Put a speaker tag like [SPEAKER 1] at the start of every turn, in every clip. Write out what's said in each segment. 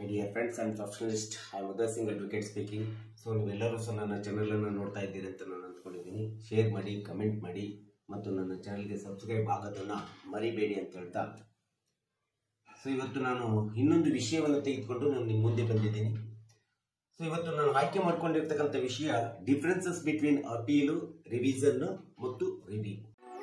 [SPEAKER 1] dear friends and professionalist I Uday Singh advocate speaking so ನೀವೆಲ್ಲರೂ ಸಹ ನನ್ನ ಚಾನಲನ್ನು ನೋಡ್ತಾ ಇದ್ದೀರಿ ಅಂತ ನಾನು ಅಂದ್ಕೊಂಡಿದ್ದೀನಿ ಶೇರ್ ಮಾಡಿ ಕಮೆಂಟ್ ಮಾಡಿ ಮತ್ತು ನನ್ನ ಚಾನಲ್ಗೆ ಸಬ್ಸ್ಕ್ರೈಬ್ ಆಗೋದನ್ನು ಮರಿಬೇಡಿ ಅಂತ ಹೇಳ್ತಾ ಸೊ ಇವತ್ತು ನಾನು ಇನ್ನೊಂದು ವಿಷಯವನ್ನು ತೆಗೆದುಕೊಂಡು ನಾನು ನಿಮ್ಮ ಮುಂದೆ ಬಂದಿದ್ದೀನಿ ಸೊ ಇವತ್ತು ನಾನು ಆಯ್ಕೆ ಮಾಡ್ಕೊಂಡಿರ್ತಕ್ಕಂಥ ವಿಷಯ ಡಿಫ್ರೆನ್ಸಸ್ ಬಿಟ್ವೀನ್ ಅಪೀಲು ರಿವಿಸನ್ ಮತ್ತು ರಿವ್ಯೂ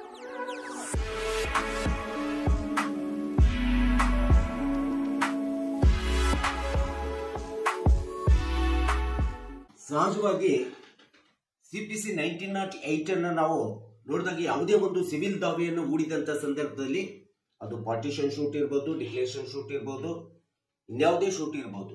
[SPEAKER 1] ಸಹಜವಾಗಿ C P C nineteen nought eight ಅನ್ನು ನಾವು ನೋಡಿದಾಗ ಯಾವುದೇ ಒಂದು ಸಿವಿಲ್ ದಾವೆಯನ್ನು ಹೂಡಿದಂಥ ಸಂದರ್ಭದಲ್ಲಿ ಅದು ಪಾರ್ಟಿಷನ್ ಶೂಟ್ ಇರ್ಬೋದು ಡಿಕ್ಲೇಷನ್ ಶೂಟ್ ಇರ್ಬೋದು ಇನ್ಯಾವುದೇ ಶೂಟ್ ಇರ್ಬೋದು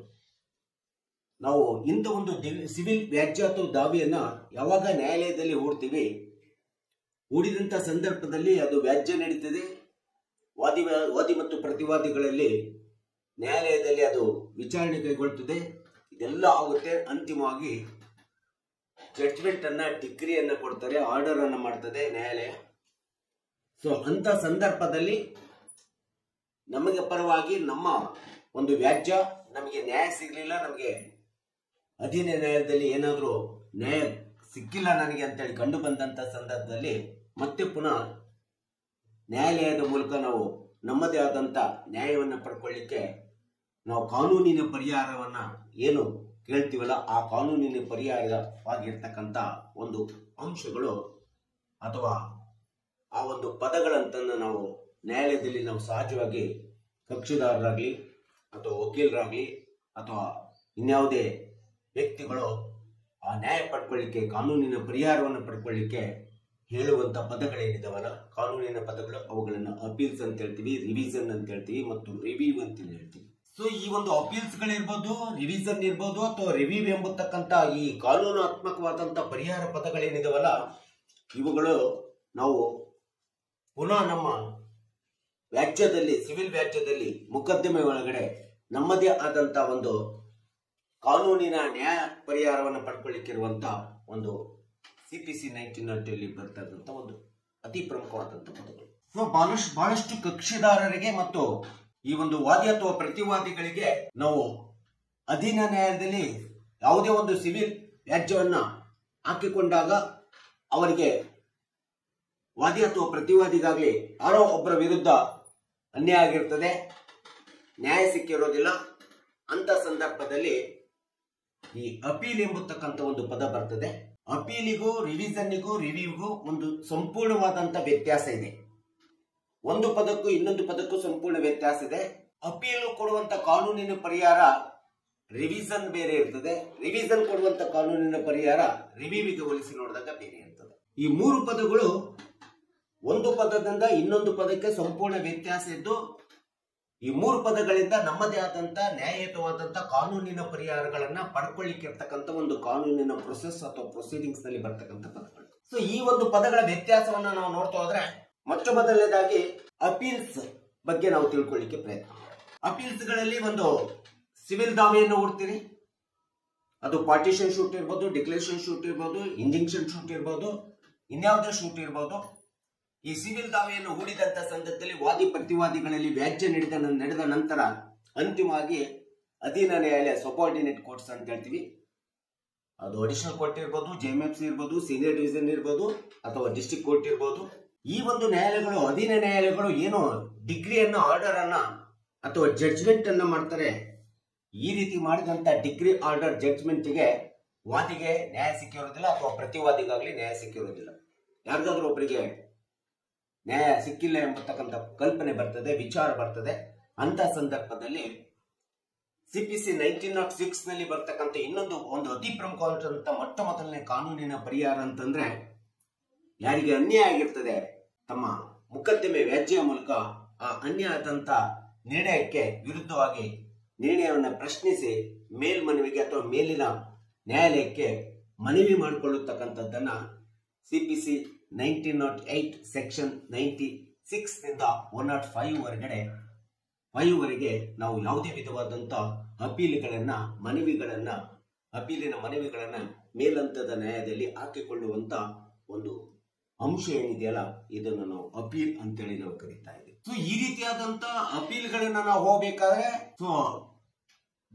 [SPEAKER 1] ನಾವು ಇಂಥ ಒಂದು ಸಿವಿಲ್ ವ್ಯಾಜ್ಯ ಅಥವಾ ದಾವೆಯನ್ನ ಯಾವಾಗ ನ್ಯಾಯಾಲಯದಲ್ಲಿ ಹೂಡ್ತೀವಿ ಹೂಡಿದಂಥ ಸಂದರ್ಭದಲ್ಲಿ ಅದು ವ್ಯಾಜ್ಯ ನಡೀತದೆ ವಾದಿ ವಾದಿ ಮತ್ತು ಪ್ರತಿವಾದಿಗಳಲ್ಲಿ ನ್ಯಾಯಾಲಯದಲ್ಲಿ ಅದು ವಿಚಾರಣೆ ಕೈಗೊಳ್ತದೆ ಇದೆಲ್ಲ ಆಗುತ್ತೆ ಅಂತಿಮವಾಗಿ ಜಡ್ಜ್ಮೆಂಟ್ ಅನ್ನ ಡಿಗ್ರಿಯನ್ನ ಕೊಡ್ತಾರೆ ಆರ್ಡರ್ ಅನ್ನ ಮಾಡ್ತದೆ ನ್ಯಾಯಾಲಯ ಸೊ ಅಂತ ಸಂದರ್ಭದಲ್ಲಿ ನಮಗೆ ಪರವಾಗಿ ನಮ್ಮ ಒಂದು ವ್ಯಾಜ್ಯ ನಮಗೆ ನ್ಯಾಯ ಸಿಗಲಿಲ್ಲ ನಮಗೆ ಅಧೀನ ನ್ಯಾಯದಲ್ಲಿ ಏನಾದರೂ ನ್ಯಾಯ ಸಿಕ್ಕಿಲ್ಲ ನನಗೆ ಅಂತೇಳಿ ಕಂಡು ಬಂದಂತ ಸಂದರ್ಭದಲ್ಲಿ ಮತ್ತೆ ಪುನಃ ನ್ಯಾಯಾಲಯದ ಮೂಲಕ ನಾವು ನಮ್ಮದೇ ಆದಂತ ನ್ಯಾಯವನ್ನು ಪಡ್ಕೊಳ್ಳಿಕ್ಕೆ ನಾವು ಕಾನೂನಿನ ಪರಿಹಾರವನ್ನ ಏನು ಕೇಳ್ತೀವಲ್ಲ ಆ ಕಾನೂನಿನ ಪರಿಹಾರವಾಗಿರ್ತಕ್ಕಂಥ ಒಂದು ಅಂಶಗಳು ಅಥವಾ ಆ ಒಂದು ಪದಗಳಂತನ್ನ ನಾವು ನ್ಯಾಯಾಲಯದಲ್ಲಿ ನಾವು ಸಹಜವಾಗಿ ಕಕ್ಷಿದಾರರಾಗಲಿ ಅಥವಾ ವಕೀಲರಾಗಲಿ ಅಥವಾ ಇನ್ಯಾವುದೇ ವ್ಯಕ್ತಿಗಳು ಆ ನ್ಯಾಯ ಪಡ್ಕೊಳ್ಳಿಕ್ಕೆ ಕಾನೂನಿನ ಪರಿಹಾರವನ್ನು ಪಡ್ಕೊಳ್ಳಿಕ್ಕೆ ಹೇಳುವಂತ ಪದಗಳೇನಿದಾವಲ್ಲ ಕಾನೂನಿನ ಪದಗಳು ಅವುಗಳನ್ನು ಅಪೀಲ್ಸ್ ಅಂತ ಹೇಳ್ತೀವಿ ರಿವಿಸನ್ ಅಂತ ಹೇಳ್ತೀವಿ ಮತ್ತು ರಿವ್ಯೂ ಅಂತ ಹೇಳ್ತೀವಿ ಸೊ ಈ ಒಂದು ಅಪೀಲ್ಸ್ ಗಳಿರ್ಬೋದು ರಿವಿಸನ್ ಇರ್ಬೋದು ಅಥವಾ ರಿವ್ಯೂ ಎಂಬತಕ್ಕಂತ ಈ ಕಾನೂನಾತ್ಮಕವಾದಂತ ಪರಿಹಾರ ಪದಗಳೇನಿದಾವಲ್ಲ ಇವುಗಳು ನಾವು ಪುನಃ ನಮ್ಮ ವ್ಯಾಜ್ಯದಲ್ಲಿ ಸಿವಿಲ್ ವ್ಯಾಜ್ಯದಲ್ಲಿ ಮೊಕದ್ದಮೆ ಒಳಗಡೆ ನಮ್ಮದೇ ಆದಂತ ಒಂದು ಕಾನೂನಿನ ನ್ಯಾಯ ಪರಿಹಾರವನ್ನು ಪಡ್ಕೊಳ್ಳಿಕ್ಕಿರುವಂತ ಒಂದು ಸಿ ಪಿ ಸಿ ನೈನ್ಟೀನ್ ಅಲ್ಲಿ ಬರ್ತಕ್ಕಂಥ ಒಂದು ಅತಿ ಪ್ರಮುಖವಾದಂತ ಪದಗಳು ಸೊ ಬಹಳಷ್ಟು ಬಹಳಷ್ಟು ಕಕ್ಷಿದಾರರಿಗೆ ಮತ್ತು ಈ ಒಂದು ವಾದಿ ಅಥವಾ ಪ್ರತಿವಾದಿಗಳಿಗೆ ನಾವು ಅಧೀನ ನ್ಯಾಯಾಲಯದಲ್ಲಿ ಯಾವುದೇ ಒಂದು ಸಿವಿಲ್ ವ್ಯಾಜ್ಯವನ್ನ ಹಾಕಿಕೊಂಡಾಗ ಅವರಿಗೆ ವಾದಿ ಅಥವಾ ಪ್ರತಿವಾದಿಗಾಗ್ಲಿ ಯಾರೋ ಒಬ್ಬರ ವಿರುದ್ಧ ಅನ್ಯಾಯ ಆಗಿರ್ತದೆ ನ್ಯಾಯ ಸಿಕ್ಕಿರೋದಿಲ್ಲ ಅಂತ ಸಂದರ್ಭದಲ್ಲಿ ಈ ಅಪೀಲ್ ಎಂಬತಕ್ಕಂಥ ಒಂದು ಪದ ಬರ್ತದೆ ಅಪೀಲಿಗೂ ರಿವಿಸನ್ನಿಗೂ ರಿವ್ಯೂಗೂ ಒಂದು ಸಂಪೂರ್ಣವಾದಂತ ವ್ಯತ್ಯಾಸ ಇದೆ ಒಂದು ಪದಕ್ಕೂ ಇನ್ನೊಂದು ಪದಕ್ಕೂ ಸಂಪೂರ್ಣ ವ್ಯತ್ಯಾಸ ಇದೆ ಅಪೀಲು ಕೊಡುವಂತ ಕಾನೂನಿನ ಪರಿಹಾರ ರಿವಿಸನ್ ಬೇರೆ ಇರ್ತದೆ ರಿವಿಸನ್ ಕೊಡುವಂತ ಕಾನೂನಿನ ಪರಿಹಾರ ರಿವ್ಯೂವಿಗೆ ಹೋಲಿಸಿ ನೋಡಿದಾಗ ಬೇರೆ ಇರ್ತದೆ ಈ ಮೂರು ಪದಗಳು ಒಂದು ಪದದಿಂದ ಇನ್ನೊಂದು ಪದಕ್ಕೆ ಸಂಪೂರ್ಣ ವ್ಯತ್ಯಾಸ ಇದ್ದು ಈ ಮೂರು ಪದಗಳಿಂದ ನಮ್ಮದೇ ಆದಂತ ನ್ಯಾಯಯುತವಾದಂತ ಕಾನೂನಿನ ಪರಿಹಾರಗಳನ್ನ ಪಡ್ಕೊಳ್ಳಿಕ್ಕೆ ಇರ್ತಕ್ಕಂಥ ಒಂದು ಕಾನೂನಿನ ಪ್ರೊಸೆಸ್ ಅಥವಾ ಪ್ರೊಸೀಡಿಂಗ್ಸ್ ನಲ್ಲಿ ಬರ್ತಕ್ಕಂಥ ಪದಗಳು ಸೊ ಈ ಒಂದು ಪದಗಳ ವ್ಯತ್ಯಾಸವನ್ನ ನಾವು ನೋಡ್ತಾ ಹೋದ್ರೆ ಮೊಟ್ಟ ಮೊದಲನೇದಾಗಿ ಅಪೀಲ್ಸ್ ಬಗ್ಗೆ ನಾವು ತಿಳ್ಕೊಳ್ಳಿಕ್ಕೆ ಪ್ರಯತ್ನ ಅಪೀಲ್ಸ್ ಗಳಲ್ಲಿ ಒಂದು ಸಿವಿಲ್ ದಾವೆಯನ್ನು ಹೂಡ್ತೀರಿ ಅದು ಪಾರ್ಟಿಷನ್ ಶೂಟ್ ಇರ್ಬೋದು ಡಿಕ್ಲೇಷನ್ ಶೂಟ್ ಇರ್ಬೋದು ಇಂಜೆಕ್ಷನ್ ಶೂಟ್ ಇರ್ಬೋದು ಇನ್ಯಾವುದೇ ಶೂಟ್ ಇರ್ಬೋದು ಈ ಸಿವಿಲ್ ದಾವೆಯನ್ನು ಹೂಡಿದಂತ ಸಂದರ್ಭದಲ್ಲಿ ವಾದಿ ಪ್ರತಿವಾದಿಗಳಲ್ಲಿ ವ್ಯಾಜ್ಯ ನಡೆದ ನಡೆದ ನಂತರ ಅಂತಿಮವಾಗಿ ಅಧೀನ ನ್ಯಾಯಾಲಯ ಸಬಾರ್ಡಿನೇಟ್ ಕೋರ್ಟ್ಸ್ ಅಂತ ಹೇಳ್ತೀವಿ ಅದು ಅಡಿಷನಲ್ ಕೋರ್ಟ್ ಇರ್ಬೋದು ಸಿ ಇರ್ಬೋದು ಸೀನಿಯರ್ ಡಿವಿಷನ್ ಇರ್ಬೋದು ಅಥವಾ ಡಿಸ್ಟ್ರಿಕ್ಟ್ ಕೋರ್ಟ್ ಇರ್ಬೋದು ಈ ಒಂದು ನ್ಯಾಯಾಲಯಗಳು ಅಧೀನ ನ್ಯಾಯಾಲಯಗಳು ಏನು ಡಿಗ್ರಿಯನ್ನ ಆರ್ಡರ್ ಅನ್ನ ಅಥವಾ ಜಡ್ಜ್ಮೆಂಟ್ ಅನ್ನ ಮಾಡ್ತಾರೆ ಈ ರೀತಿ ಮಾಡಿದಂತ ಡಿಗ್ರಿ ಆರ್ಡರ್ ಜಡ್ಜ್ಮೆಂಟ್ಗೆ ವಾದಿಗೆ ನ್ಯಾಯ ಸಿಕ್ಕಿರೋದಿಲ್ಲ ಅಥವಾ ಪ್ರತಿವಾದಿಗಾಗ್ಲಿ ನ್ಯಾಯ ಸಿಕ್ಕಿರೋದಿಲ್ಲ ಯಾರಿಗಾದ್ರೂ ಒಬ್ಬರಿಗೆ ನ್ಯಾಯ ಸಿಕ್ಕಿಲ್ಲ ಎಂಬತಕ್ಕಂಥ ಕಲ್ಪನೆ ಬರ್ತದೆ ವಿಚಾರ ಬರ್ತದೆ ಅಂತ ಸಂದರ್ಭದಲ್ಲಿ ಸಿಪಿಸಿ ನೈನ್ಟೀನ್ ನಾಟ್ ಸಿಕ್ಸ್ ನಲ್ಲಿ ಬರ್ತಕ್ಕಂಥ ಇನ್ನೊಂದು ಒಂದು ಅತಿ ಪ್ರಮುಖವಾದಂತ ಮೊಟ್ಟ ಮೊದಲನೇ ಕಾನೂನಿನ ಪರಿಹಾರ ಅಂತಂದ್ರೆ ಯಾರಿಗೆ ಅನ್ಯಾಯ ಆಗಿರ್ತದೆ ತಮ್ಮ ಮುಕದ್ದಮೆ ವ್ಯಾಜ್ಯ ಮೂಲಕ ಆ ಅನ್ಯಾಯ ಆದಂತ ನಿರ್ಣಯಕ್ಕೆ ವಿರುದ್ಧವಾಗಿ ನಿರ್ಣಯವನ್ನು ಪ್ರಶ್ನಿಸಿ ಮೇಲ್ಮನವಿಗೆ ಅಥವಾ ಮೇಲಿನ ನ್ಯಾಯಾಲಯಕ್ಕೆ ಮನವಿ ಮಾಡಿಕೊಳ್ಳತಕ್ಕಂಥದ್ದನ್ನ CPC nineteen nought eight section ninety six ನಿಂದ ಒನ್ ನಾಟ್ ಫೈವ್ ವರೆಗಡೆ ಫೈವ್ ವರೆಗೆ ನಾವು ಯಾವುದೇ ವಿಧವಾದಂತ ಅಪೀಲ್ಗಳನ್ನ ಮನವಿಗಳನ್ನ ಅಪೀಲಿನ ಮನವಿಗಳನ್ನ ಮೇಲಂತದ ನ್ಯಾಯದಲ್ಲಿ ಹಾಕಿಕೊಳ್ಳುವಂತ ಒಂದು ಅಂಶ ಏನಿದೆಯಲ್ಲ ಇದನ್ನು ನಾವು ಅಪೀಲ್ ಅಂತೇಳಿ ನಾವು ಕರೀತಾ ಇದ್ದೀವಿ ಸೊ ಈ ರೀತಿಯಾದಂತ ಅಪೀಲ್ಗಳನ್ನ ನಾವು ಹೋಗ್ಬೇಕಾದ್ರೆ so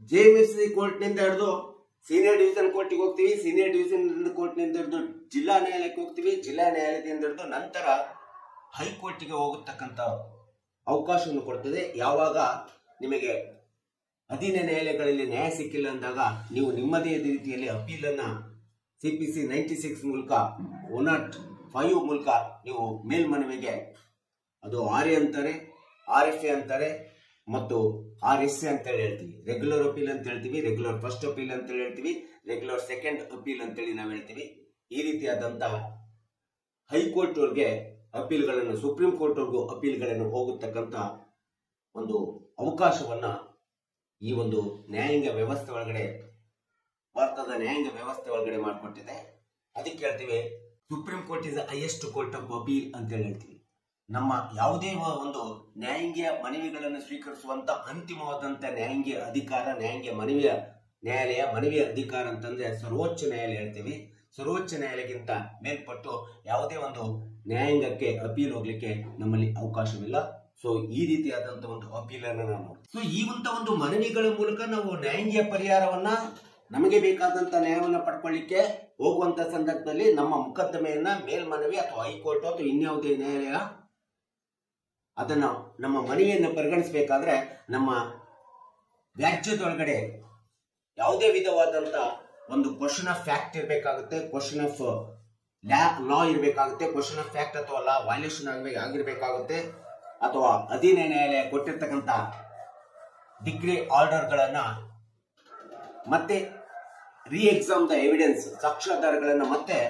[SPEAKER 1] J M F C ಕೋರ್ಟ್ನಿಂದ ಹಿಡಿದು ಸೀನಿಯರ್ ಡಿವಿಷನ್ ಕೋರ್ಟಿಗೆ ಹೋಗ್ತೀವಿ ಸೀನಿಯರ್ ಡಿವಿಷನ್ ಕೋರ್ಟ್ನಿಂದ ಹಿಡಿದು ಜಿಲ್ಲಾ ನ್ಯಾಯಾಲಯಕ್ಕೆ ಹೋಗ್ತೀವಿ ಜಿಲ್ಲಾ ನ್ಯಾಯಾಲಯದಿಂದ ಹಿಡಿದು ನಂತರ ಹೈಕೋರ್ಟಿಗೆ ಹೋಗತಕ್ಕಂಥ ಅವಕಾಶವನ್ನು ಕೊಡ್ತದೆ ಯಾವಾಗ ನಿಮಗೆ ಅಧೀನ ನ್ಯಾಯಾಲಯಗಳಲ್ಲಿ ನ್ಯಾಯ ಸಿಕ್ಕಿಲ್ಲ ಅಂದಾಗ ನೀವು ನಿಮ್ಮದೇ ರೀತಿಯಲ್ಲಿ ಅಪೀಲನ್ನ C P C ninety six ಮೂಲಕ ಒನ್ ನಾಟ್ ಫೈವ್ ಮೂಲಕ ನೀವು ಮೇಲ್ಮನವಿಗೆ ಅದು ಆರ್ ಎ ಅಂತಾರೆ ಆರ್ ಎಫ್ ಎ ಅಂತಾರೆ ಮತ್ತು ಆರ್ ಎಸ್ ಎ ಅಂತೇಳಿ ಹೇಳ್ತೀವಿ ರೆಗ್ಯುಲರ್ ಅಪೀಲ್ ಅಂತ ಹೇಳ್ತೀವಿ ರೆಗ್ಯುಲರ್ ಫಸ್ಟ್ ಅಪೀಲ್ ಅಂತ ಹೇಳ್ತೀವಿ ರೆಗ್ಯುಲರ್ ಸೆಕೆಂಡ್ ಅಪೀಲ್ ಅಂತೇಳಿ ನಾವು ಹೇಳ್ತೀವಿ ಈ ರೀತಿಯಾದಂಥ ಹೈಕೋರ್ಟ್ವರೆಗೆ ಅಪೀಲ್ಗಳನ್ನು ಸುಪ್ರೀಂ ಕೋರ್ಟ್ವರೆಗೂ ಅಪೀಲ್ಗಳನ್ನು ಹೋಗತಕ್ಕಂಥ ಒಂದು ಅವಕಾಶವನ್ನ ಈ ಒಂದು ನ್ಯಾಯಾಂಗ ವ್ಯವಸ್ಥೆ ಒಳಗಡೆ ಭಾರತದ ನ್ಯಾಯಾಂಗ ವ್ಯವಸ್ಥೆ ಒಳಗಡೆ ಮಾಡಿಕೊಟ್ಟಿದೆ ಅದಕ್ಕೆ ಹೇಳ್ತೀವಿ supreme court is highest court of appeal ಅಂತ ಹೇಳ್ತೀವಿ ನಮ್ಮ ಯಾವುದೇ ಒಂದು ನ್ಯಾಯಾಂಗೀಯ ಮನವಿಗಳನ್ನು ಸ್ವೀಕರಿಸುವಂತ ಅಂತಿಮವಾದಂತ ನ್ಯಾಯಾಂಗೀಯ ಅಧಿಕಾರ ನ್ಯಾಯಾಂಗೀಯ ಮನವಿಯ ನ್ಯಾಯಾಲಯ ಮನವಿಯ ಅಧಿಕಾರ ಅಂತಂದ್ರೆ ಸರ್ವೋಚ್ಚ ನ್ಯಾಯಾಲಯ ಹೇಳ್ತೀವಿ ಸರ್ವೋಚ್ಚ ನ್ಯಾಯಾಲಯಕ್ಕಿಂತ ಮೇಲ್ಪಟ್ಟು ಯಾವುದೇ ಒಂದು ನ್ಯಾಯಾಂಗಕ್ಕೆ ಅಪೀಲ್ ಹೋಗ್ಲಿಕ್ಕೆ ನಮ್ಮಲ್ಲಿ ಅವಕಾಶವಿಲ್ಲ ಸೊ ಈ ರೀತಿಯಾದಂತ ಒಂದು ಅಪೀಲ್ ಅನ್ನು ನಾವು ಸೊ ಈ ಅಂತ ಒಂದು ಮನವಿಗಳ ಮೂಲಕ ನಾವು ನ್ಯಾಯಾಂಗೀಯ ಪರಿಹಾರವನ್ನ ನಮಗೆ ಬೇಕಾದಂತ ನ್ಯಾಯವನ್ನ ಪಡ್ಕೊಳ್ಳಿಕ್ಕೆ ಹೋಗುವಂತ ಸಂದರ್ಭದಲ್ಲಿ ನಮ್ಮ ಮೊಕದ್ದಮೆಯನ್ನ ಮೇಲ್ಮನವಿ ಅಥವಾ ಹೈಕೋರ್ಟ್ ಅಥವಾ ಇನ್ಯಾವುದೇ ನ್ಯಾಯಾಲಯ ಅದನ್ನ ನಮ್ಮ ಮನವಿಯನ್ನು ಪರಿಗಣಿಸಬೇಕಾದ್ರೆ ನಮ್ಮ ರಾಜ್ಯದೊಳಗಡೆ ಯಾವುದೇ ವಿಧವಾದಂತ ಒಂದು ಕ್ವಶನ್ ಆಫ್ ಫ್ಯಾಕ್ಟ್ ಇರಬೇಕಾಗುತ್ತೆ ಕ್ವಶನ್ ಆಫ್ ಲಾ ಇರಬೇಕಾಗುತ್ತೆ ಕ್ವಶನ್ ಆಫ್ ಫ್ಯಾಕ್ಟ್ ಅಥವಾ ಲಾ ವೈಲೇಷನ್ ಆಗಬೇಕು ಆಗಿರ್ಬೇಕಾಗುತ್ತೆ ಅಥವಾ ಅಧೀನ ನ್ಯಾಯಾಲಯ ಕೊಟ್ಟಿರ್ತಕ್ಕಂಥ ಡಿಗ್ರಿ ಆರ್ಡರ್ಗಳನ್ನ ಮತ್ತೆ ರೀ ಎಕ್ಸಾಮ್ ದ ಎವಿಡೆನ್ಸ್ ಸಾಕ್ಷ್ಯಾಧಾರಗಳನ್ನ ಮತ್ತೆ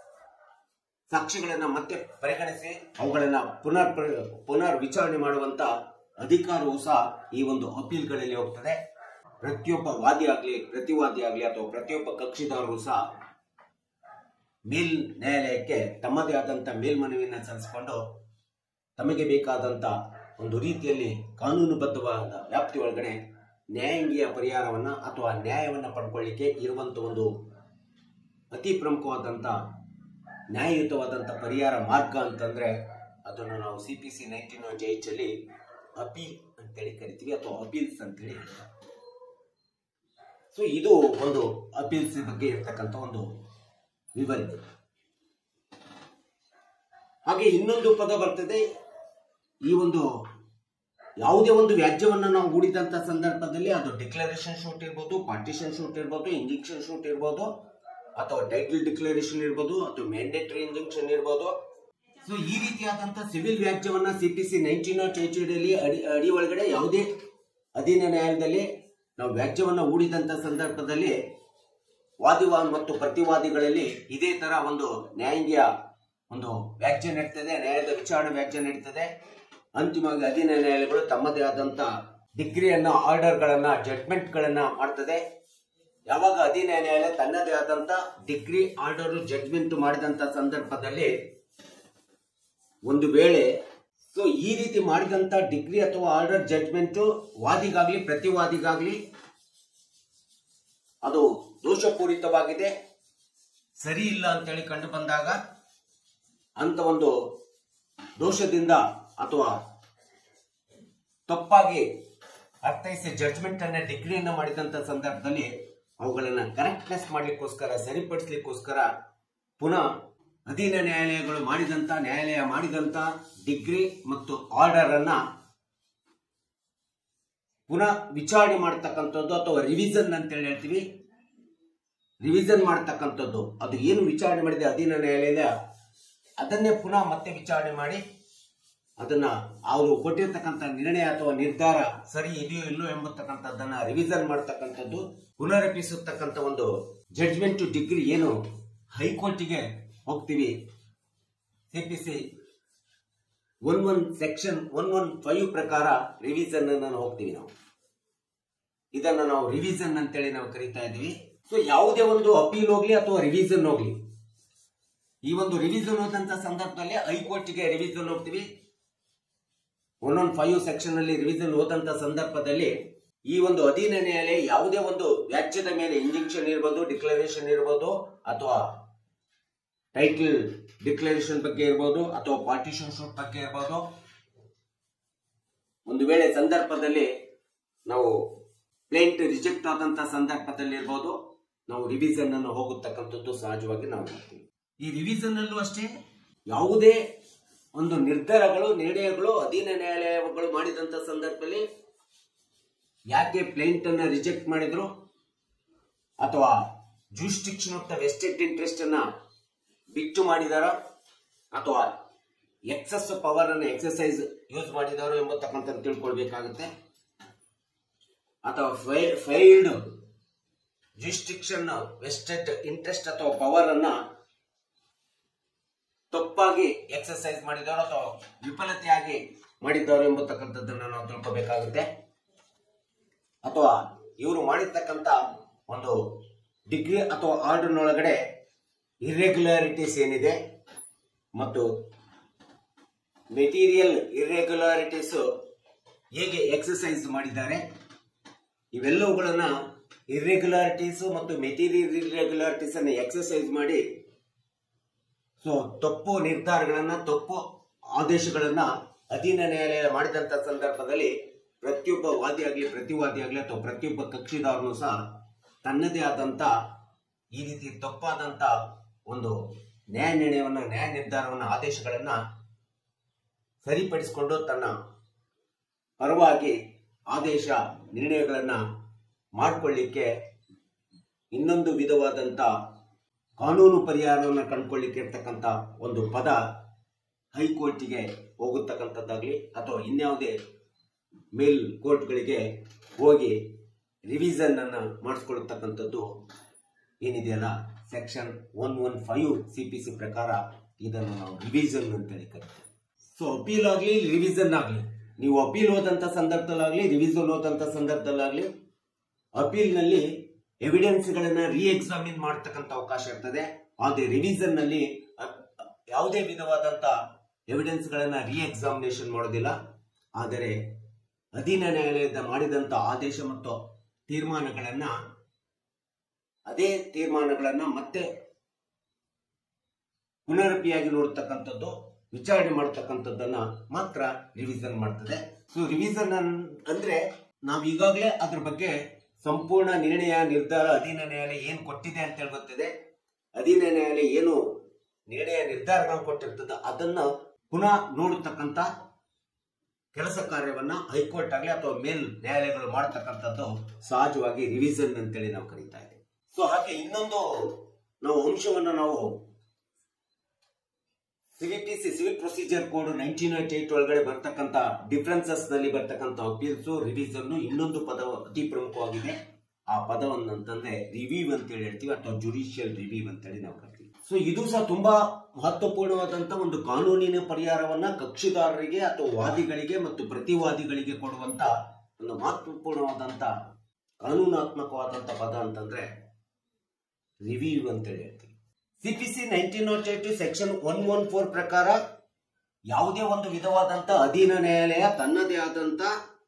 [SPEAKER 1] ಸಾಕ್ಷಿಗಳನ್ನ ಮತ್ತೆ ಪರಿಗಣಿಸಿ ಅವುಗಳನ್ನ ಪುನರ್ ಪುನರ್ ವಿಚಾರಣೆ ಮಾಡುವಂತ ಅಧಿಕಾರವು ಸಹ ಈ ಒಂದು ಅಪೀಲ್ಗಳಲ್ಲಿ ಹೋಗ್ತದೆ ಪ್ರತಿಯೊಬ್ಬ ವಾದಿ ಆಗ್ಲಿ ಪ್ರತಿವಾದಿ ಆಗ್ಲಿ ಅಥವಾ ಪ್ರತಿಯೊಬ್ಬ ಕಕ್ಷಿದಾರರು ಸಹ ಮೇಲ್ ನ್ಯಾಯಾಲಯಕ್ಕೆ ತಮ್ಮದೇ ಆದಂತ ಮೇಲ್ಮನವಿಯನ್ನ ಸಲ್ಲಿಸಿಕೊಂಡು ತಮಗೆ ಬೇಕಾದಂತ ಒಂದು ರೀತಿಯಲ್ಲಿ ಕಾನೂನುಬದ್ಧವಾದ ವ್ಯಾಪ್ತಿ ಒಳಗಡೆ ನ್ಯಾಯಾಂಗೀಯ ಪರಿಹಾರವನ್ನ ಅಥವಾ ನ್ಯಾಯವನ್ನ ಪಡ್ಕೊಳ್ಳಿಕ್ಕೆ ಇರುವಂತ ಒಂದು ಅತಿ ಪ್ರಮುಖವಾದಂತ ನ್ಯಾಯಯುತವಾದಂತ ಪರಿಹಾರ ಮಾರ್ಗ ಅಂತಂದ್ರೆ ಅದನ್ನು ನಾವು C P C nineteen eight ಅಲ್ಲಿ ಅಪೀಲ್ ಅಂತೇಳಿ ಕರಿತೀವಿ ಅಥವಾ ಅಪೀಲ್ಸ್ ಅಂತೇಳಿ ಹೇಳ್ತಾರೆ ಸೊ ಇದು ಒಂದು ಅಪೀಲ್ಸ್ ಬಗ್ಗೆ ಇರ್ತಕ್ಕಂಥ ಒಂದು ವಿವರಣೆ ಹಾಗೆ ಇನ್ನೊಂದು ಪದ ಬರ್ತದೆ ಈ ಒಂದು ಯಾವುದೇ ಒಂದು ವ್ಯಾಜ್ಯವನ್ನು ನಾವು ಹೂಡಿದಂತ ಸಂದರ್ಭದಲ್ಲಿ ಅದು ಡಿಕ್ಲರೇಷನ್ ಶೂಟ್ ಇರ್ಬೋದು ಪಾರ್ಟಿಷನ್ ಶೂಟ್ ಇರ್ಬೋದು ಇಂಜೆಕ್ಷನ್ ಶೂಟ್ ಇರ್ಬೋದು ಅಥವಾ ಟೈಟಲ್ ಡಿಕ್ಲರೇಷನ್ ಇರ್ಬೋದು ಅಥವಾ ಮ್ಯಾಂಡೇಟರಿ ಇಂಜೆಕ್ಷನ್ ಇರ್ಬೋದು ಸೊ ಈ ರೀತಿಯಾದಂತ ಸಿವಿಲ್ ವ್ಯಾಜ್ಯವನ್ನ C P C nineteen nought ಅಲ್ಲಿ ಅಡಿ ಅಡಿ ಒಳಗಡೆ ಯಾವುದೇ ಅಧೀನ ನ್ಯಾಯಾಲಯದಲ್ಲಿ ನಾವು ವ್ಯಾಜ್ಯವನ್ನ ಹೂಡಿದಂತ ಸಂದರ್ಭದಲ್ಲಿ ವಾದಿವಾದ ಮತ್ತು ಪ್ರತಿವಾದಿಗಳಲ್ಲಿ ಇದೇ ತರ ಒಂದು ನ್ಯಾಯಾಂಗೀಯ ಒಂದು ವ್ಯಾಜ್ಯ ನಡೀತದೆ ನ್ಯಾಯದ ವಿಚಾರಣೆ ವ್ಯಾಜ್ಯ ನಡೀತದೆ ಅಂತಿಮವಾಗಿ ಅಧೀನ ನ್ಯಾಯಾಲಯಗಳು ತಮ್ಮದೇ ಆದಂತ ಡಿಗ್ರಿಯನ್ನ ಆರ್ಡರ್ಗಳನ್ನ ಜಡ್ಮೆಂಟ್ಗಳನ್ನ ಮಾಡ್ತದೆ ಯಾವಾಗ ಅಧೀನ ನ್ಯಾಯಾಲಯ ತನ್ನದೇ ಆದಂತ ಡಿಗ್ರಿ ಆರ್ಡರ್ ಜಡ್ಜ್ಮೆಂಟ್ ಮಾಡಿದಂತ ಸಂದರ್ಭದಲ್ಲಿ ಒಂದು ವೇಳೆ ಸೊ ಈ ರೀತಿ ಮಾಡಿದಂತ ಡಿಗ್ರಿ ಅಥವಾ ಆರ್ಡರ್ ಜಡ್ಜ್ಮೆಂಟ್ ವಾದಿಗಾಗ್ಲಿ ಪ್ರತಿವಾದಿಗಾಗ್ಲಿ ಅದು ದೋಷಪೂರಿತವಾಗಿದೆ ಸರಿ ಇಲ್ಲ ಅಂತೇಳಿ ಕಂಡು ಬಂದಾಗ ಅಂತ ಒಂದು ದೋಷದಿಂದ ಅಥವಾ ತಪ್ಪಾಗಿ ಅರ್ಥೈಸಿ ಜಡ್ಜ್ಮೆಂಟ್ ಅನ್ನ ಡಿಗ್ರಿಯನ್ನ ಮಾಡಿದಂತ ಸಂದರ್ಭದಲ್ಲಿ ಅವುಗಳನ್ನ ಕರೆಕ್ಟ್ನೆಸ್ ಮಾಡ್ಲಿಕ್ಕೋಸ್ಕರ ಸರಿಪಡಿಸ್ಲಿಕ್ಕೋಸ್ಕರ ಪುನಃ ಅಧೀನ ನ್ಯಾಯಾಲಯಗಳು ಮಾಡಿದಂತ ನ್ಯಾಯಾಲಯ ಮಾಡಿದಂತ ಡಿಗ್ರಿ ಮತ್ತು ಆರ್ಡರ್ ಅನ್ನ ಪುನಃ ವಿಚಾರಣೆ ಮಾಡ್ತಕ್ಕಂಥದ್ದು ಅಥವಾ ರಿವಿಷನ್ ಅಂತೇಳಿ ಹೇಳ್ತೀವಿ ರಿವಿಷನ್ ಮಾಡ್ತಕ್ಕಂಥದ್ದು ಅದು ಏನು ವಿಚಾರಣೆ ಮಾಡಿದೆ ಅಧೀನ ನ್ಯಾಯಾಲಯದ ಅದನ್ನೇ ಪುನಃ ಮತ್ತೆ ವಿಚಾರಣೆ ಮಾಡಿ ಅದನ್ನ ಅವರು ಕೊಟ್ಟಿರ್ತಕ್ಕಂಥ ನಿರ್ಣಯ ಅಥವಾ ನಿರ್ಧಾರ ಸರಿ ಇದೆಯೋ ಇಲ್ಲೋ ಎಂಬತಕ್ಕಂಥದ್ದನ್ನ ರಿವಿಷನ್ ಮಾಡ್ತಕ್ಕಂಥದ್ದು ಪುನರಪಿಸತಕ್ಕಂಥ ಒಂದು ಜಡ್ಜ್ಮೆಂಟ್ ಡಿಗ್ರಿ ಏನು ಹೈಕೋರ್ಟಿಗೆ ಹೋಗ್ತೀವಿ CPC one one section one one five ಪ್ರಕಾರ ರಿವಿಷನ್ ಅನ್ನ ಹೋಗ್ತೀವಿ ನಾವು ಇದನ್ನ ನಾವು ರಿವಿಷನ್ ಅಂತೇಳಿ ನಾವು ಕರಿತಾ ಇದೀವಿ ಸೊ ಯಾವುದೇ ಒಂದು ಅಪೀಲ್ ಹೋಗ್ಲಿ ಅಥವಾ ರಿವಿಷನ್ ಹೋಗ್ಲಿ ಈ ಒಂದು ರಿವಿಷನ್ ಹೋದಂತ ಸಂದರ್ಭದಲ್ಲಿ ಹೈಕೋರ್ಟ್ಗೆ ರಿವಿಷನ್ ಹೋಗ್ತೀವಿ ಒನ್ ಒನ್ ಫೈವ್ ಸೆಕ್ಷನ್ ಅಲ್ಲಿ ರಿವಿಷನ್ ಹೋದಂತ ಸಂದರ್ಭದಲ್ಲಿ ಈ ಒಂದು ಅಧೀನ ನ್ಯಾಯಾಲಯ ಯಾವುದೇ ಒಂದು ವ್ಯಾಜ್ಯದ ಮೇಲೆ ಇಂಜೆಕ್ಷನ್ ಇರ್ಬೋದು ಡಿಕ್ಲರೇಷನ್ ಇರ್ಬೋದು ಅಥವಾ ಟೈಟಲ್ ಡಿಕ್ಲರೇಷನ್ ಬಗ್ಗೆ ಇರ್ಬೋದು ಅಥವಾ ಪಾರ್ಟಿಷನ್ ಶೂಟ್ ಬಗ್ಗೆ ಇರ್ಬೋದು ಒಂದು ವೇಳೆ ಸಂದರ್ಭದಲ್ಲಿ ನಾವು ಪ್ಲೇಂಟ್ ರಿಜೆಕ್ಟ್ ಆದಂತ ಸಂದರ್ಭದಲ್ಲಿ ಇರ್ಬೋದು ನಾವು ರಿವಿಷನ್ ಅನ್ನು ಹೋಗತಕ್ಕಂಥದ್ದು ಸಹಜವಾಗಿ ನಾವು ಮಾಡ್ತೀವಿ ಈ ರಿವಿಷನ್ ಅಲ್ಲೂ ಅಷ್ಟೇ ಯಾವುದೇ ಒಂದು ನಿರ್ಧಾರಗಳು ನಿರ್ಣಯಗಳು ಅಧೀನ ನ್ಯಾಯಾಲಯಗಳು ಮಾಡಿದಂತ ಸಂದರ್ಭದಲ್ಲಿ ಯಾಕೆ ಪ್ಲೇಂಟ್ ಅನ್ನ ರಿಜೆಕ್ಟ್ ಮಾಡಿದ್ರು ಅಥವಾ jurisdiction of the vested interest ಅನ್ನ ಬಿಟ್ಟು ಮಾಡಿದಾರ ಅಥವಾ ಎಕ್ಸಸ್ ಪವರ್ ಅನ್ನು ಎಕ್ಸಸೈಸ್ ಯೂಸ್ ಮಾಡಿದಾರೋ ಎಂಬತಕ್ಕಂಥ ತಿಳ್ಕೊಳ್ಬೇಕಾಗುತ್ತೆ ಅಥವಾ ಫೈಲ್ಡ್ ಜೂಸ್ಟಿಕ್ಷನ್ ವೆಸ್ಟೆಡ್ ಇಂಟ್ರೆಸ್ಟ್ ಅಥವಾ ಪವರ್ ಅನ್ನ ತಪ್ಪಾಗಿ ಎಕ್ಸಸೈಸ್ ಮಾಡಿದವರು ಅಥವಾ ವಿಫಲತೆಯಾಗಿ ಮಾಡಿದವರು ಎಂಬತಕ್ಕಂಥದ್ದನ್ನ ನಾವು ತಿಳ್ಕೊಬೇಕಾಗುತ್ತೆ ಅಥವಾ ಇವರು ಮಾಡಿರ್ತಕ್ಕಂಥ ಒಂದು ಡಿಗ್ರಿ ಅಥವಾ ಆರ್ಡರ್ನೊಳಗಡೆ ಇರ್ರೆಗ್ಯುಲಾರಿಟೀಸ್ ಏನಿದೆ ಮತ್ತು ಮೆಟೀರಿಯಲ್ ಇರ್ರೆಗ್ಯುಲಾರಿಟೀಸ್ ಹೇಗೆ ಎಕ್ಸಸೈಸ್ ಮಾಡಿದ್ದಾರೆ ಇವೆಲ್ಲವುಗಳನ್ನ ಇರ್ರೆಗ್ಯುಲಾರಿಟೀಸ್ ಮತ್ತು ಮೆಟೀರಿಯಲ್ ಇರ್ರೆಗ್ಯುಲಾರಿಟೀಸ್ ಅನ್ನು ಎಕ್ಸಸೈಸ್ ಮಾಡಿ ಸೊ ತಪ್ಪು ನಿರ್ಧಾರಗಳನ್ನ ತಪ್ಪು ಆದೇಶಗಳನ್ನ ಅಧೀನ ನ್ಯಾಯಾಲಯ ಮಾಡಿದಂತ ಸಂದರ್ಭದಲ್ಲಿ ಪ್ರತಿಯೊಬ್ಬ ವಾದಿ ಆಗಲಿ ಪ್ರತಿವಾದಿ ಆಗಲಿ ಅಥವಾ ಪ್ರತಿಯೊಬ್ಬ ಕಕ್ಷಿದಾರನು ಸಹ ತನ್ನದೇ ಆದಂತ ಈ ರೀತಿ ತಪ್ಪಾದಂತ ಒಂದು ನ್ಯಾಯ ನಿರ್ಣಯವನ್ನ ನ್ಯಾಯ ನಿರ್ಧಾರವನ್ನ ಆದೇಶಗಳನ್ನ ಸರಿಪಡಿಸಿಕೊಂಡು ತನ್ನ ಪರವಾಗಿ ಆದೇಶ ನಿರ್ಣಯಗಳನ್ನ ಮಾಡಿಕೊಳ್ಳಿಕ್ಕೆ ಇನ್ನೊಂದು ವಿಧವಾದಂತ ಕಾನೂನು ಪರಿಹಾರವನ್ನು ಕಂಡುಕೊಳ್ಳಿಕ್ಕೆ ಇರ್ತಕ್ಕಂಥ ಒಂದು ಪದ ಹೈಕೋರ್ಟಿಗೆ ಹೋಗತಕ್ಕಂಥದ್ದಾಗಲಿ ಅಥವಾ ಇನ್ಯಾವುದೇ ಮೇಲ್ ಕೋರ್ಟ್ಗಳಿಗೆ ಹೋಗಿ ರಿವಿಷನ್ ಅನ್ನ ಮಾಡಿಸ್ಕೊಳ್ತಕ್ಕಂಥದ್ದು ಏನಿದೆಯಲ್ಲ section one one five C P C ಪ್ರಕಾರ ಇದನ್ನು ನಾವು ರಿವಿಷನ್ ಅಂತೇಳಿ ಕರಿತೀವಿ ಸೊ ಅಪೀಲ್ ಆಗಲಿ ರಿವಿಷನ್ ಆಗಲಿ ನೀವು ಅಪೀಲ್ ಹೋದಂಥ ಸಂದರ್ಭದಲ್ಲಾಗಲಿ ರಿವಿಷನ್ ಹೋದಂಥ ಸಂದರ್ಭದಲ್ಲಾಗಲಿ ಅಪೀಲ್ನಲ್ಲಿ ಎವಿಡೆನ್ಸ್ಗಳನ್ನ ರೀ ಎಕ್ಸಾಮಿನ್ ಮಾಡತಕ್ಕಂಥ ಅವಕಾಶ ಇರ್ತದೆ ಆದರೆ ರಿವಿಷನ್ ನಲ್ಲಿ ಅ- ಯಾವುದೇ ವಿಧವಾದಂತ ಎವಿಡೆನ್ಸ್ಗಳನ್ನ ರೀ ಎಕ್ಸಾಮಿನೇಷನ್ ಮಾಡೋದಿಲ್ಲ ಆದರೆ ಅಧೀನ ನ್ಯಾಯಾಲಯದ ಮಾಡಿದಂತ ಆದೇಶ ಮತ್ತು ತೀರ್ಮಾನಗಳನ್ನ ಅದೇ ತೀರ್ಮಾನಗಳನ್ನ ಮತ್ತೆ ಪುನರಪಿಯಾಗಿ ನೋಡ್ತಕ್ಕಂಥದ್ದು ವಿಚಾರಣೆ ಮಾಡತಕ್ಕಂಥದ್ದನ್ನ ಮಾತ್ರ ರಿವಿಷನ್ ಮಾಡ್ತದೆ ಸೊ ರಿವಿಷನ್ ಅಂದ್ರೆ ನಾವು ಈಗಾಗಲೇ ಅದ್ರ ಬಗ್ಗೆ ಸಂಪೂರ್ಣ ನಿರ್ಣಯ ನಿರ್ಧಾರ ಅಧೀನ ನ್ಯಾಯಾಲಯ ಏನು ಕೊಟ್ಟಿದೆ ಅಂತ ಹೇಳಿ ಗೊತ್ತಿದೆ ಅಧೀನ ನ್ಯಾಯಾಲಯ ಏನು ನಿರ್ಣಯ ನಿರ್ಧಾರಗಳನ್ನು ಕೊಟ್ಟಿರ್ತದೆ ಅದನ್ನ ಪುನಃ ನೋಡತಕ್ಕಂತ ಕೆಲಸ ಕಾರ್ಯವನ್ನ ಹೈಕೋರ್ಟ್ ಆಗಲಿ ಅಥವಾ ಮೇಲ್ ನ್ಯಾಯಾಲಯಗಳು ಮಾಡತಕ್ಕಂಥದ್ದು ಸಹಜವಾಗಿ ರಿವಿಷನ್ ಅಂತೇಳಿ ನಾವು ಕರೀತಾ ಇದ್ದೀವಿ ಸೊ ಹಾಗೆ ಇನ್ನೊಂದು ನಾವು ಅಂಶವನ್ನು ನಾವು CVPC civil procedure code nineteen eight eight ಒಳಗಡೆ ಬರ್ತಕ್ಕಂಥ ಡಿಫರೆನ್ಸಸ್ ನಲ್ಲಿ ಬರ್ತಕ್ಕಂಥ ಅಪೀಲ್ಸ್ ರಿವಿಷನ್ ಇನ್ನೊಂದು ಪದ ಅತಿ ಪ್ರಮುಖವಾಗಿದೆ ಆ ಪದವನ್ನು ಅಂತಂದ್ರೆ ರಿವ್ಯೂ ಅಂತೇಳಿ ಹೇಳ್ತೀವಿ ಅಥವಾ ಜುಡಿಷಿಯಲ್ ರಿವ್ಯೂ ಅಂತೇಳಿ ನಾವು ಕರಿತೀವಿ ಸೊ ಇದು ಸಹ ತುಂಬಾ ಮಹತ್ವಪೂರ್ಣವಾದಂತ ಒಂದು ಕಾನೂನಿನ ಪರಿಹಾರವನ್ನ ಕಕ್ಷಿದಾರರಿಗೆ ಅಥವಾ ವಾದಿಗಳಿಗೆ ಮತ್ತು ಪ್ರತಿವಾದಿಗಳಿಗೆ ಕೊಡುವಂತ ಒಂದು ಮಹತ್ವಪೂರ್ಣವಾದಂತ ಕಾನೂನಾತ್ಮಕವಾದಂತ ಪದ ಅಂತಂದ್ರೆ ರಿವ್ಯೂ ಅಂತೇಳಿ ಹೇಳ್ತೀವಿ CPC nineteen nought eight section one one four ಪ್ರಕಾರ ಯಾವುದೇ ಒಂದು ವಿಧವಾದಂತ ಅಧೀನ ನ್ಯಾಯಾಲಯ ತನ್ನದೇ ಆದಂತ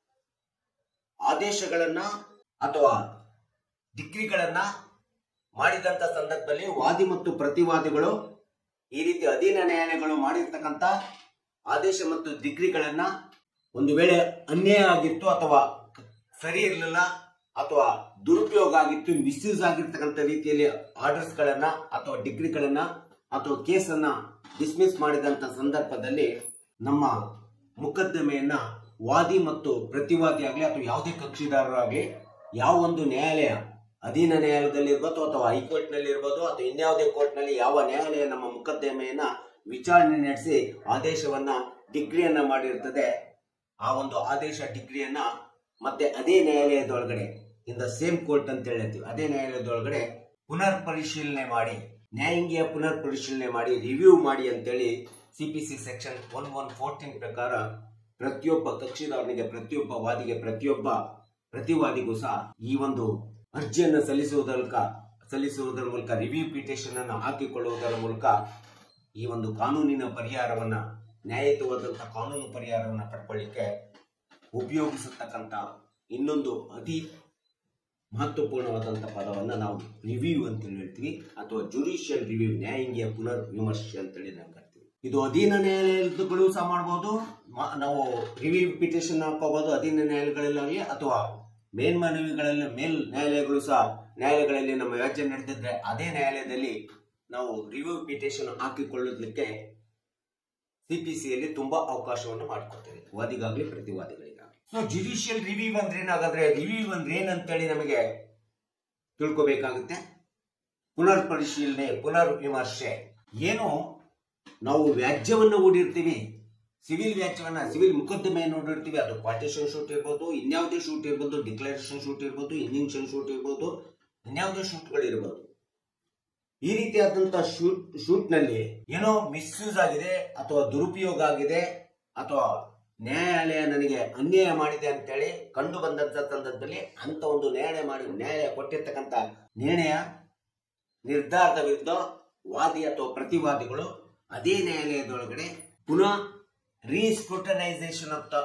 [SPEAKER 1] ಆದೇಶಗಳನ್ನ ಅಥವಾ ಡಿಗ್ರಿಗಳನ್ನ ಮಾಡಿದಂತ ಸಂದರ್ಭದಲ್ಲಿ ವಾದಿ ಮತ್ತು ಪ್ರತಿವಾದಿಗಳು ಈ ರೀತಿ ಅಧೀನ ನ್ಯಾಯಾಲಯಗಳು ಮಾಡಿರ್ತಕ್ಕಂಥ ಆದೇಶ ಮತ್ತು ಡಿಗ್ರಿಗಳನ್ನ ಒಂದು ವೇಳೆ ಅನ್ಯಾಯ ಆಗಿತ್ತು ಅಥವಾ ಸರಿ ಇರಲಿಲ್ಲ ಅಥವಾ ದುರುಪಯೋಗ ಆಗಿತ್ತು ಮಿಸ್ಯೂಸ್ ಆಗಿರ್ತಕ್ಕಂಥ ರೀತಿಯಲ್ಲಿ ಆರ್ಡರ್ಸ್ ಗಳನ್ನ ಅಥವಾ ಡಿಗ್ರಿಗಳನ್ನ ಅಥವಾ ಕೇಸನ್ನ ಡಿಸ್ಮಿಸ್ ಮಾಡಿದಂತ ಸಂದರ್ಭದಲ್ಲಿ ನಮ್ಮ ಮೊಕದ್ದಮೆಯನ್ನ ವಾದಿ ಮತ್ತು ಪ್ರತಿವಾದಿ ಆಗಲಿ ಅಥವಾ ಯಾವುದೇ ಕಕ್ಷಿದಾರರಾಗಲಿ ಯಾವ ಒಂದು ನ್ಯಾಯಾಲಯ ಅಧೀನ ನ್ಯಾಯಾಲಯದಲ್ಲಿ ಇರ್ಬೋದು ಅಥವಾ ಹೈಕೋರ್ಟ್ ನಲ್ಲಿ ಇರ್ಬೋದು ಅಥವಾ ಇನ್ಯಾವುದೇ ಕೋರ್ಟ್ ನಲ್ಲಿ ಯಾವ ನ್ಯಾಯಾಲಯ ನಮ್ಮ ಮೊಕದ್ದಮೆಯನ್ನ ವಿಚಾರಣೆ ನಡೆಸಿ ಆದೇಶವನ್ನ ಡಿಗ್ರಿಯನ್ನ ಮಾಡಿರ್ತದೆ ಆ ಒಂದು ಆದೇಶ ಡಿಗ್ರಿಯನ್ನ ಮತ್ತೆ ಅದೇ ನ್ಯಾಯಾಲಯದೊಳಗಡೆ ಇನ್ ದ ಸೇಮ್ ಕೋರ್ಟ್ ಅಂತ ಹೇಳ್ತೀವಿ ಅದೇ ನ್ಯಾಯಾಲಯದೊಳಗಡೆ ಪುನರ್ ಪರಿಶೀಲನೆ ಮಾಡಿ ನ್ಯಾಯಾಂಗೀಯ ಪುನರ್ ಪರಿಶೀಲನೆ ಮಾಡಿ ರಿವ್ಯೂ ಮಾಡಿ ಅಂತೇಳಿ CPC section one one fourteen ಪ್ರಕಾರ ಪ್ರತಿಯೊಬ್ಬ ಕಕ್ಷಿದಾರನಿಗೆ ಪ್ರತಿಯೊಬ್ಬ ವಾದಿಗೆ ಪ್ರತಿಯೊಬ್ಬ ಪ್ರತಿವಾದಿಗೂ ಸಹ ಈ ಒಂದು ಅರ್ಜಿಯನ್ನು ಸಲ್ಲಿಸುವುದರ ಮೂಲಕ ಸಲ್ಲಿಸುವುದರ ಮೂಲಕ ರಿವ್ಯೂ ಪಿಟಿಷನ್ ಅನ್ನು ಹಾಕಿಕೊಳ್ಳುವುದರ ಮೂಲಕ ಈ ಒಂದು ಕಾನೂನಿನ ಪರಿಹಾರವನ್ನ ನ್ಯಾಯಯುತವಾದಂತಹ ಕಾನೂನು ಪರಿಹಾರವನ್ನ ಪಡ್ಕೊಳ್ಳಿಕ್ಕೆ ಉಪಯೋಗಿಸತಕ್ಕಂತ ಇನ್ನೊಂದು ಅತಿ ಮಹತ್ವಪೂರ್ಣವಾದಂತಹ ಪದವನ್ನ ನಾವು ರಿವ್ಯೂ ಅಂತ ಹೇಳ್ತೀವಿ ಅಥವಾ ಜುಡಿಷಿಯಲ್ ರಿವ್ಯೂ ನ್ಯಾಯಾಂಗೀಯ ಪುನರ್ ವಿಮರ್ಶೆ ಅಂತೇಳಿ ನಾವು ಕರಿತೀವಿ ಇದು ಅಧೀನ ನ್ಯಾಯಾಲಯಗಳು ಸಹ ಮಾಡಬಹುದು ಮ- ನಾವು ರಿವ್ಯೂ ಪಿಟಿಷನ್ ಹಾಕೋಬಹುದು ಅಧೀನ ನ್ಯಾಯಾಲಯಗಳಲ್ಲಾಗಲಿ ಅಥವಾ ಮೇಲ್ಮನವಿಗಳಲ್ಲಿ ಮೇಲ್ ನ್ಯಾಯಾಲಯಗಳು ಸಹ ನ್ಯಾಯಾಲಯಗಳಲ್ಲಿ ನಮ್ಮ ವ್ಯಾಜ್ಯ ನಡೆದಿದ್ರೆ ಅದೇ ನ್ಯಾಯಾಲಯದಲ್ಲಿ ನಾವು ರಿವ್ಯೂ ಪಿಟೇಷನ್ ಹಾಕಿಕೊಳ್ಳೋದಕ್ಕೆ ಸಿಪಿಸಿಯಲ್ಲಿ ತುಂಬಾ ಅವಕಾಶವನ್ನು ಮಾಡಿಕೊಡ್ತೇವೆ ವಾದಿಗಾಗ್ಲಿ ಪ್ರತಿವಾದಿಗಳಿಗಾಗಲಿ ಸೊ ಜುಡಿಷಿಯಲ್ ರಿವ್ಯೂ ಅಂದ್ರೆ ಏನಾಗಾದ್ರೆ ರಿವ್ಯೂ ಅಂದ್ರೆ ಏನಂತೇಳಿ ನಮಗೆ ತಿಳ್ಕೊಬೇಕಾಗುತ್ತೆ ಪುನರ್ ಪರಿಶೀಲನೆ ಪುನರ್ ವಿಮರ್ಶೆ ಏನು ನಾವು ವ್ಯಾಜ್ಯವನ್ನ ಹೂಡಿರ್ತೀವಿ ಸಿವಿಲ್ ವ್ಯಾಜ್ಯವನ್ನ ಸಿವಿಲ್ ಮೊಕದ್ದಮೆಯನ್ನು ನೋಡಿರ್ತೀವಿ ಅದು ಪಾರ್ಟಿಷನ್ ಶೂಟ್ ಇರ್ಬೋದು ಇನ್ಯಾವುದೇ ಶೂಟ್ ಇರ್ಬೋದು ಡಿಕ್ಲರೇಷನ್ ಶೂಟ್ ಇರ್ಬೋದು ಇಂಜಿಂಕ್ಷನ್ ಶೂಟ್ ಇರ್ಬೋದು ಇನ್ಯಾವುದೇ ಶೂಟ್ಗಳು ಇರ್ಬೋದು ಈ ರೀತಿಯಾದಂತಹ ಶೂಟ್ ಶೂಟ್ ನಲ್ಲಿ ಏನೋ ಮಿಸ್ಯೂಸ್ ಆಗಿದೆ ಅಥವಾ ದುರುಪಯೋಗ ಆಗಿದೆ ಅಥವಾ ನ್ಯಾಯಾಲಯ ನನಗೆ ಅನ್ಯಾಯ ಮಾಡಿದೆ ಅಂತೇಳಿ ಕಂಡು ಬಂದಂತ ಸಂದರ್ಭದಲ್ಲಿ ಅಂತ ಒಂದು ನ್ಯಾಯಾಲಯ ಮಾಡಿ ನ್ಯಾಯಾಲಯ ಕೊಟ್ಟಿರ್ತಕ್ಕಂಥ ನಿರ್ಣಯ ನಿರ್ಧಾರದ ವಿರುದ್ಧ ವಾದಿ ಅಥವಾ ಪ್ರತಿವಾದಿಗಳು ಅದೇ ನ್ಯಾಯಾಲಯದೊಳಗಡೆ ಪುನಃ rescrutinisation of the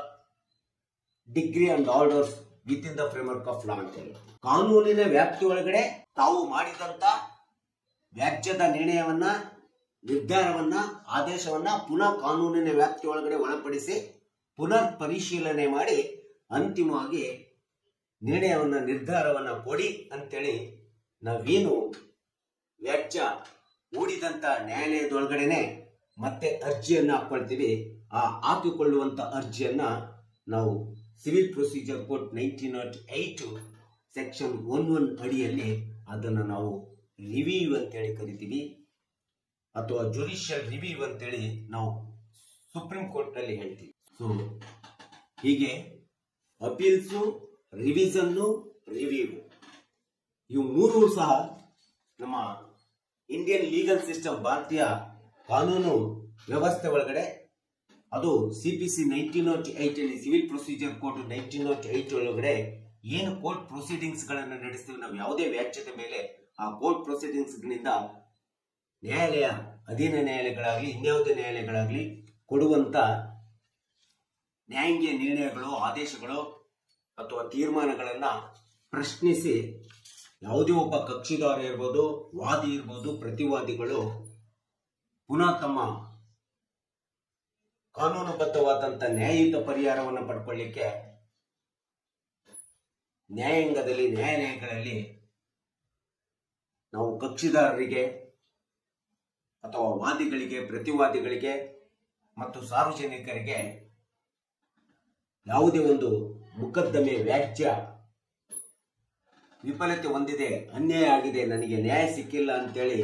[SPEAKER 1] decree and orders with in the framework of law ಅಂತ ಹೇಳಿ ಕಾನೂನಿನ ವ್ಯಾಪ್ತಿ ಒಳಗಡೆ ತಾವು ಮಾಡಿದಂತ ವ್ಯಾಜ್ಯದ ನಿರ್ಣಯವನ್ನ ನಿರ್ಧಾರವನ್ನ ಆದೇಶವನ್ನ ಪುನಃ ಕಾನೂನಿನ ವ್ಯಾಪ್ತಿ ಒಳಗಡೆ ಒಳಪಡಿಸಿ ಪುನರ್ ಪರಿಶೀಲನೆ ಮಾಡಿ ಅಂತಿಮವಾಗಿ ನಿರ್ಣಯವನ್ನ ನಿರ್ಧಾರವನ್ನ ಕೊಡಿ ಅಂತೇಳಿ ನಾವೇನು ವ್ಯಾಜ್ಯ ಹೂಡಿದಂತ ನ್ಯಾಯಾಲಯದೊಳಗಡೆನೆ ಮತ್ತೆ ಅರ್ಜಿಯನ್ನ ಹಾಕೊಳ್ತೀವಿ ಆ ಹಾಕಿಕೊಳ್ಳುವಂತ ಅರ್ಜಿಯನ್ನ ನಾವು civil procedure court nineteen nought eight section one one ಅಡಿಯಲ್ಲಿ ಅದನ್ನು ನಾವು ರಿವ್ಯೂ ಅಂತೇಳಿ ಕರಿತೀವಿ ಅಥವಾ ಜುಡಿಷಿಯಲ್ ರಿವ್ಯೂ ಅಂತೇಳಿ ನಾವು ಸುಪ್ರೀಂ ಕೋರ್ಟ್ನಲ್ಲಿ ಹೇಳ್ತೀವಿ ಸೊ ಹೀಗೆ ಅಪೀಲ್ಸು ರಿವಿಸನ್ನು ರಿವ್ಯೂ ಇವು ಮೂರು ಸಹ ನಮ್ಮ ಇಂಡಿಯನ್ ಲೀಗಲ್ ಸಿಸ್ಟಮ್ ಭಾರತೀಯ ಕಾನೂನು ವ್ಯವಸ್ಥೆ ಒಳಗಡೆ ಅದು C P C nineteen nought eight ಅಲ್ಲಿ civil procedure court nineteen nought eight ಒಳಗಡೆ ಏನು ಕೋರ್ಟ್ ಪ್ರೊಸೀಡಿಂಗ್ಸ್ ಗಳನ್ನ ನಡೆಸ್ತೀವಿ ನಾವು ಯಾವುದೇ ವ್ಯಾಜ್ಯದ ಮೇಲೆ ಆ ಕೋರ್ಟ್ ಪ್ರೊಸೀಡಿಂಗ್ಸ್ ಗಳಿಂದ ನ್ಯಾಯಾಲಯ ಅಧೀನ ನ್ಯಾಯಾಲಯಗಳಾಗ್ಲಿ ಇನ್ಯಾವುದೇ ನ್ಯಾಯಾಲಯಗಳಾಗ್ಲಿ ಕೊಡುವಂತ ನ್ಯಾಯಾಂಗೀಯ ನಿರ್ಣಯಗಳು ಆದೇಶಗಳು ಅಥವಾ ತೀರ್ಮಾನಗಳನ್ನ ಪ್ರಶ್ನಿಸಿ ಯಾವುದೇ ಒಬ್ಬ ಕಕ್ಷಿದಾರ ಇರ್ಬೋದು ವಾದಿ ಇರ್ಬೋದು ಪ್ರತಿವಾದಿಗಳು ಪುನಃ ತಮ್ಮ ಕಾನೂನುಬದ್ಧವಾದಂತ ನ್ಯಾಯಯುತ ಪರಿಹಾರವನ್ನು ಪಡ್ಕೊಳ್ಳಿಕ್ಕೆ ನ್ಯಾಯಾಂಗದಲ್ಲಿ ನ್ಯಾಯಾಲಯಗಳಲ್ಲಿ ನಾವು ಕಕ್ಷಿದಾರರಿಗೆ ಅಥವಾ ವಾದಿಗಳಿಗೆ ಪ್ರತಿವಾದಿಗಳಿಗೆ ಮತ್ತು ಸಾರ್ವಜನಿಕರಿಗೆ ಯಾವುದೇ ಒಂದು ಮುಕದ್ದಮೆ ವ್ಯಾಜ್ಯ ವಿಫಲತೆ ಹೊಂದಿದೆ ಅನ್ಯಾಯ ಆಗಿದೆ ನನಗೆ ನ್ಯಾಯ ಸಿಕ್ಕಿಲ್ಲ ಅಂತೇಳಿ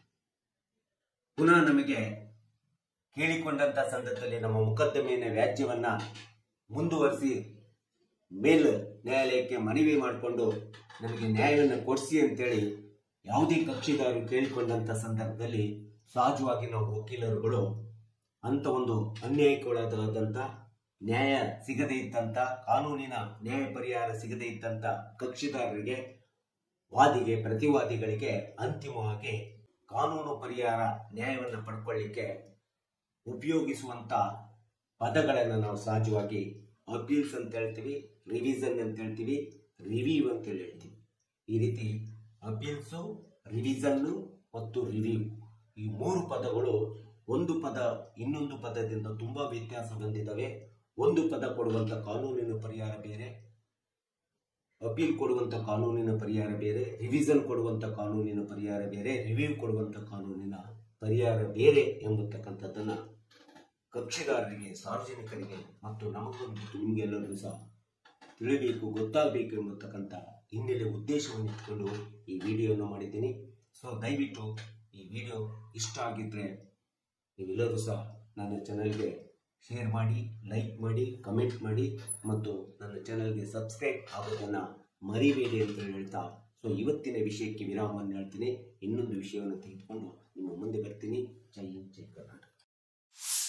[SPEAKER 1] ಪುನಃ ನಮಗೆ ಕೇಳಿಕೊಂಡಂತ ಸಂದರ್ಭದಲ್ಲಿ ನಮ್ಮ ಮುಕದ್ದಮೆಯ ವ್ಯಾಜ್ಯವನ್ನ ಮುಂದುವರಿಸಿ ಮೇಲ್ ನ್ಯಾಯಾಲಯಕ್ಕೆ ಮನವಿ ಮಾಡಿಕೊಂಡು ನಮಗೆ ನ್ಯಾಯವನ್ನು ಕೊಡಿಸಿ ಅಂತೇಳಿ ಯಾವುದೇ ಕಕ್ಷಿದಾರರು ಕೇಳಿಕೊಂಡಂತ ಸಂದರ್ಭದಲ್ಲಿ ಸಹಜವಾಗಿ ನಾವು ವಕೀಲರುಗಳು ಅಂತ ಒಂದು ಅನ್ಯಾಯಕ್ಕೊಳಗಾದಂತ ನ್ಯಾಯ ಸಿಗದೇ ಇದ್ದಂತ ಕಾನೂನಿನ ನ್ಯಾಯ ಪರಿಹಾರ ಸಿಗದೇ ಇದ್ದಂತ ಕಕ್ಷಿದಾರರಿಗೆ ವಾದಿಗೆ ಪ್ರತಿವಾದಿಗಳಿಗೆ ಅಂತಿಮವಾಗಿ ಕಾನೂನು ಪರಿಹಾರ ನ್ಯಾಯವನ್ನು ಪಡ್ಕೊಳ್ಳಿಕ್ಕೆ ಉಪಯೋಗಿಸುವಂತ ಪದಗಳನ್ನು ನಾವು ಸಹಜವಾಗಿ ಅಪೀಲ್ಸ್ ಅಂತ ಹೇಳ್ತೀವಿ ರಿವಿಸನ್ ಅಂತ ಹೇಳ್ತೀವಿ ರಿವ್ಯೂ ಅಂತ ಹೇಳಿ ಹೇಳ್ತೀವಿ ಈ ರೀತಿ ಅಪೀಲ್ಸು ರಿವಿಸನ್ನು ಮತ್ತು ರಿವ್ಯೂ ಈ ಮೂರು ಪದಗಳು ಒಂದು ಪದ ಇನ್ನೊಂದು ಪದದಿಂದ ತುಂಬಾ ವ್ಯತ್ಯಾಸ ಹೊಂದಿದ್ದಾವೆ ಒಂದು ಪದ ಕೊಡುವಂತ ಕಾನೂನಿನ ಪರಿಹಾರ ಬೇರೆ ಅಪೀಲ್ ಕೊಡುವಂತ ಕಾನೂನಿನ ಪರಿಹಾರ ಬೇರೆ ರಿವಿಸನ್ ಕೊಡುವಂತ ಕಾನೂನಿನ ಪರಿಹಾರ ಬೇರೆ ರಿವ್ಯೂ ಕೊಡುವಂತ ಕಾನೂನಿನ ಪರಿಹಾರ ಬೇರೆ ಎಂಬತಕ್ಕಂಥದ್ದನ್ನ ಕಕ್ಷಿದಾರರಿಗೆ ಸಾರ್ವಜನಿಕರಿಗೆ ಮತ್ತು ನಮಗೊಂದು ನಿಮಗೆಲ್ಲರಿಗೂ ಸಹ ತಿಳಿಬೇಕು ಗೊತ್ತಾಗಬೇಕು ಎಂಬತಕ್ಕಂಥ ಹಿನ್ನೆಲೆ ಉದ್ದೇಶವನ್ನು ಇಟ್ಕೊಂಡು ಈ ವಿಡಿಯೋನ ಮಾಡಿದ್ದೀನಿ ಸೊ ದಯವಿಟ್ಟು ಈ ವಿಡಿಯೋ ಇಷ್ಟ ಆಗಿದ್ರೆ ನೀವೆಲ್ಲರೂ ಸಹ ನನ್ನ ಚಾನಲ್ಗೆ ಶೇರ್ ಮಾಡಿ ಲೈಕ್ ಮಾಡಿ ಕಮೆಂಟ್ ಮಾಡಿ ಮತ್ತು ನನ್ನ ಚಾನಲ್ಗೆ ಸಬ್ಸ್ಕ್ರೈಬ್ ಆಗೋದನ್ನು ಮರಿಬೇಡಿ ಅಂತ ಹೇಳ್ತಾ ಸೊ ಇವತ್ತಿನ ವಿಷಯಕ್ಕೆ ವಿರಾಮವನ್ನು ಹೇಳ್ತೀನಿ ಇನ್ನೊಂದು ವಿಷಯವನ್ನು ತೆಗೆದುಕೊಂಡು ನಿಮ್ಮ ಮುಂದೆ ಬರ್ತೀನಿ ಜೈ ಹಿಂದ್ ಜೈ ಕರ್ನಾಟಕ